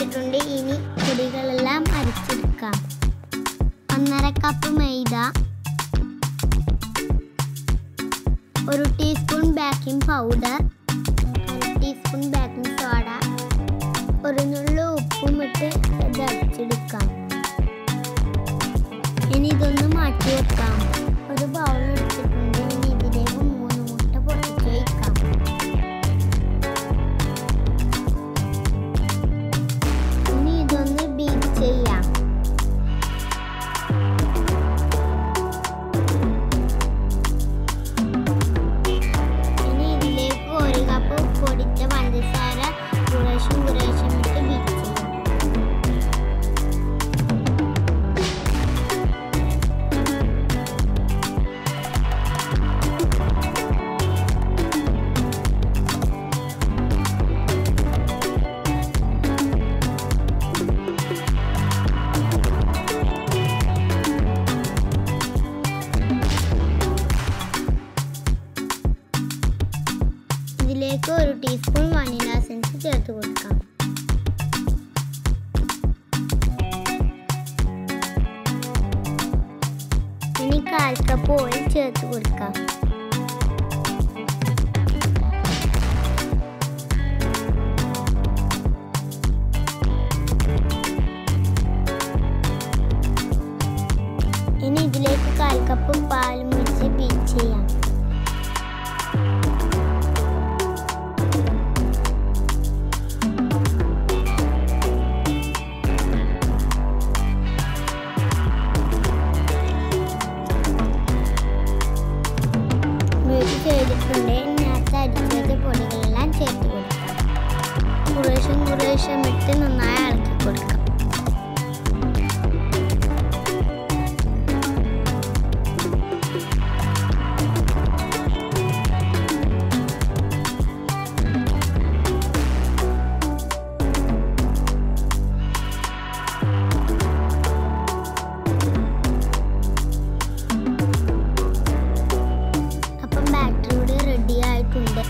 എടുത്തിട്ടുണ്ട് ഇനി പൊടികളെല്ലാം അരച്ചെടുക്കാം ഒന്നര കപ്പ് മൈദ ഒരു ടീസ്പൂൺ ബേക്കിംഗ് പൗഡർ ഒരു ടീസ്പൂൺ ബേക്കിംഗ് സോഡ ഒരു നുള്ളു ഉപ്പും ഇട്ട് ഇത് അരച്ചെടുക്കാം ഇനി ഇതൊന്ന് മാറ്റി വെക്കാം ഒരു ബൗൾ എടുത്തിട്ടുണ്ട് ഇനി ഇതിലേക്ക് മൂന്ന് മുട്ട പൊട്ടിച്ച് വയ്ക്കാം ഇനി ഇതൊന്ന് ബീറ്റ് ചെയ്യാം ഇനി ഇതിലേക്ക് ഒരു കപ്പ് പൊടിച്ച പഞ്ചസാര കുറേശ്ശം കുറേശ്ശം ഇട്ട് ബീറ്റ് ചെയ്യാം ഇതിലേക്ക് ഒരു ടീസ്പൂൺ വനില എസൻസ് ചേർത്ത് കൊടുക്കാം ഇനി കാൽ കപ്പ് ഓയിൽ ചേർത്ത് കൊടുക്കാം ഇനി ഇതിലേക്ക് കാൽ കപ്പ് പാൽ മുറിച്ച് ബീറ്റ് ചെയ്യാം ബീറ്റ് ചെയ്തിട്ടുണ്ട് നേരത്തെ അരിച്ചത് പൊടികളെല്ലാം ചേർത്ത് കൊടുക്കാം കുറേശ്ശം കുറേശ്ശം ഇട്ട് നന്നായി ഇളക്കി കൊടുക്കാം അപ്പം ബാറ്ററി ഇവിടെ റെഡി ആയിട്ടുണ്ട്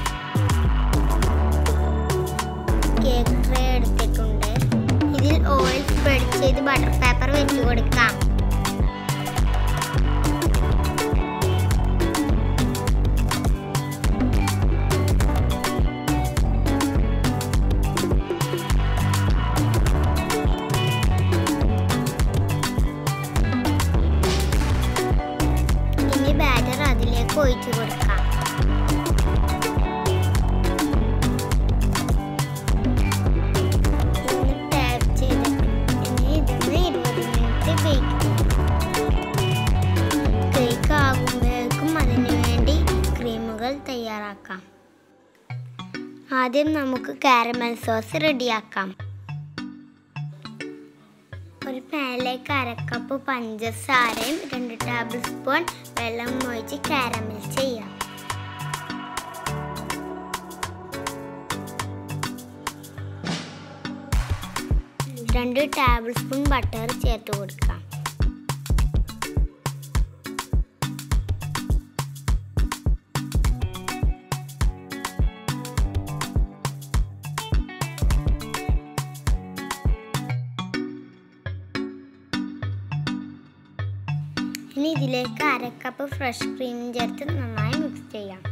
കേക്ക് ട്രേ എടുത്തിട്ടുണ്ട് ഇതിൽ ഓയിൽ സ്പ്രെഡ് ചെയ്ത് ബട്ടർ പേപ്പർ വെച്ച് കൊടുക്കാം ഇനി ബാറ്റർ അതിലേക്ക് ഒഴിച്ചു കൊടുക്കാം ഇനി ടാപ്പ് ചെയ്ത് ഇനി ഇതൊന്ന് ഇരുപത് മിനിറ്റ് ബേക്ക് കേക്ക് ആകുമ്പോഴേക്കും അതിന് വേണ്ടി ക്രീമുകൾ തയ്യാറാക്കാം ആദ്യം നമുക്ക് കാരമൽ സോസ് റെഡിയാക്കാം ഒരു പാനിലേക്ക് അരക്കപ്പ് പഞ്ചസാരയും രണ്ട് ടേബിൾ സ്പൂൺ വെള്ളം ഒഴിച്ച് കാരമൽ ചെയ്യാം രണ്ട് ടേബിൾ സ്പൂൺ ബട്ടർ ചേർത്ത് കൊടുക്കാം ഇനി ഇതിലേക്ക് അര കപ്പ് ഫ്രഷ് ക്രീം ചേർത്ത് നന്നായി മിക്സ് ചെയ്യാം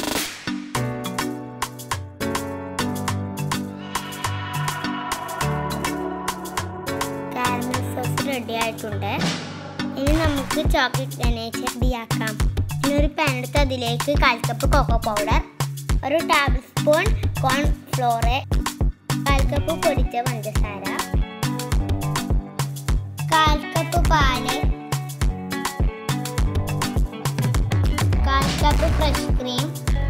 കാരമൽ സോസ് റെഡി ആയിട്ടുണ്ട് ഇനി നമുക്ക് ചോക്ലേറ്റ് ഗണേശ് റെഡിയാക്കാം ഇനി ഒരു പാൻ എടുത്ത് അതിലേക്ക് കാൽ കപ്പ് കൊക്കോ പൗഡർ ഒരു ടേബിൾ സ്പൂൺ കോൺ ഫ്ലോറ് കാൽ കപ്പ് പൊടിച്ച പഞ്ചസാര കാൽ കപ്പ് പാല് കാൽ കപ്പ് ഫ്രഷ് ക്രീം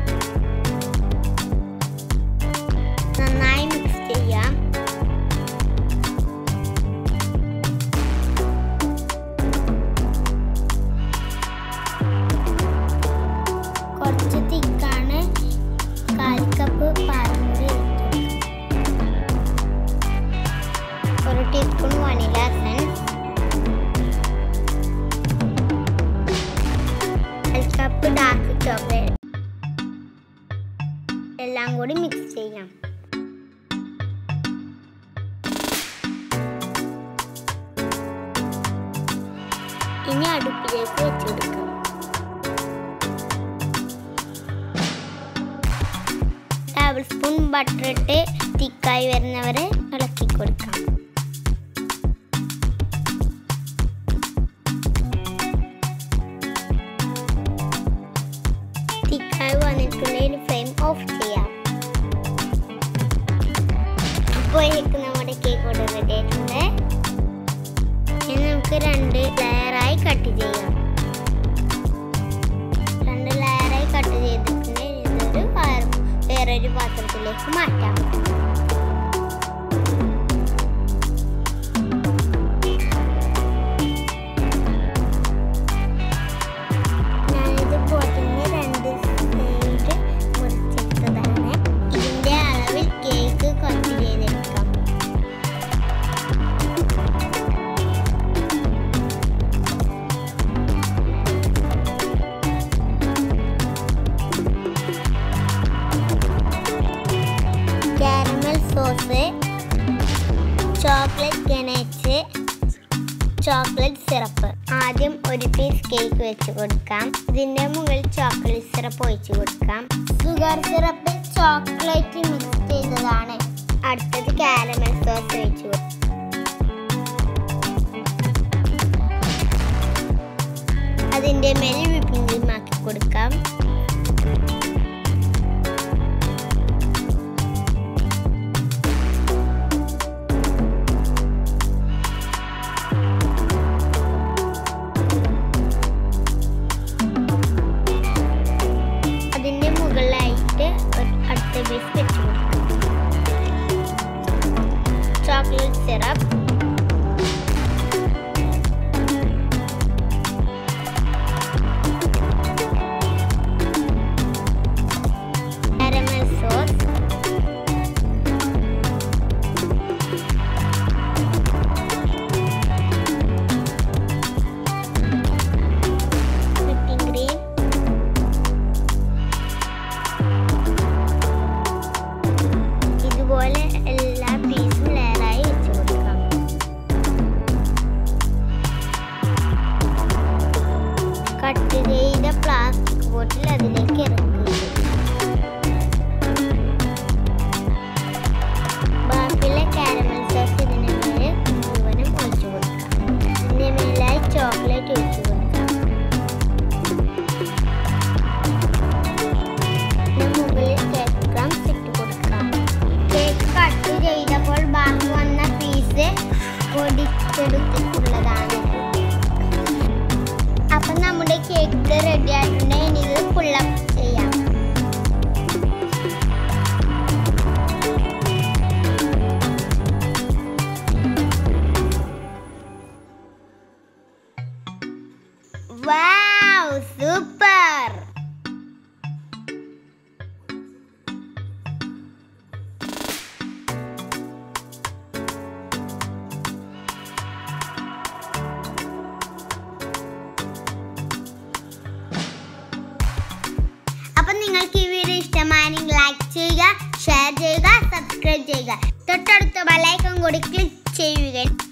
നന്നായി മിക്സ് ചെയ്യാം കുറച്ച് തിക്കാണ് കാൽ കപ്പ് പാലും കൂടി ഒഴിച്ച് കൊടുക്കാം. ഒരു ടീസ്പൂൺ വനില എസൻസ് കാൽ കപ്പ് ഡാർക്ക് ചോക്ലേറ്റ് എല്ലാം കൂടി മിക്സ് ചെയ്യാം ഇനി അടുപ്പിലേക്ക് വെച്ച് കൊടുക്കാം ടേബിൾ സ്പൂൺ ബട്ടർ ഇട്ട് തിക്കായി വരുന്നവരെ ഇളക്കി കൊടുക്കാം തിക്കായി വന്നിട്ടുണ്ടെങ്കിൽ ഫ്ലെയിം ഓഫ് ചെയ്യാം ഇപ്പോഴേക്ക് നമ്മുടെ കേക്ക് ഇവിടെ റെഡി ആയിട്ടുണ്ട് ഇനി നമുക്ക് രണ്ട് ലെയറായി കട്ട് ചെയ്യാം രണ്ട് ലെയറായി കട്ട് ചെയ്തിട്ടുണ്ടെങ്കിൽ ഇതൊരു വേറെ- വേറൊരു പാത്രത്തിലേക്ക് മാറ്റാം ഞാനിത് പൊതിഞ്ഞ് രണ്ട് സൈഡ് മുറിച്ചെടുത്തതാണ് ഇതിന്റെ അളവിൽ കേക്ക് കട്ട് ചെയ്തെടുക്കാം caramel sauce chocolate ganache chocolate syrup ആദ്യം ഒരു പീസ് കേക്ക് വെച്ച് കൊടുക്കാം ഇതിന്റെ മുകളിൽ ചോക്ലേറ്റ് സിറപ്പ് ഒഴിച്ചു കൊടുക്കാം ഷുഗർ സിറപ്പിൽ ചോക്ലേറ്റ് മിക്സ് ചെയ്തതാണ് അടുത്തത് കാരമൽ സോസ് ഒഴിച്ചു കൊടുക്കാം അതിന്റെ മേൽ വിപ്പിംഗ് ക്രീം ആക്കി കൊടുക്കാം അതിന്റെ മുകളിലായിട്ട് ഒരു അടുത്ത പീസ് വെച്ച് കൊടുക്കാം chocolate syrup caramel sauce whipping cream ഇതുപോലെ എല്ലാ പീസും ലെയറായി വെച്ച് കൊടുക്കാം കട്ട് ചെയ്ത പ്ലാസ്റ്റിക് ബോട്ടിൽ അതിലേക്ക് ഇറക്കുക ബാക്കിയുള്ള കാരമൽ സോസ് ഇതിന് മേലെ മുഴുവനും ഒഴിച്ചു കൊടുക്കാം ഇതിന്റെ മേലായി ചോക്ലേറ്റ് ഒഴിച്ചു കൊടുക്കാം ഇതിന് മുകളിൽ കേക്ക് ക്രംസ് ഇട്ട് കൊടുക്കാം കേക്ക് കട്ട് ചെയ്തപ്പോൾ ബാക്കി വന്ന പീസ് പൊടിച്ചെടുത്തിട്ടുള്ളതാണ് അപ്പൊ നമ്മുടെ കേക്ക് റെഡി ആയിട്ടുണ്ട് ഇനി ഇത് ഫുള്ളപ്പ് ചെയ്യാം വാവ് സൂപ്പർ അപ്പൊ നിങ്ങൾക്ക് ഈ വീഡിയോ ഇഷ്ടമായെങ്കിൽ ലൈക്ക് ചെയ്യുക ഷെയർ ചെയ്യുക സബ്സ്ക്രൈബ് ചെയ്യുക തൊട്ടടുത്ത ബെലൈക്കൺ കൂടി ക്ലിക്ക് ചെയ്യുക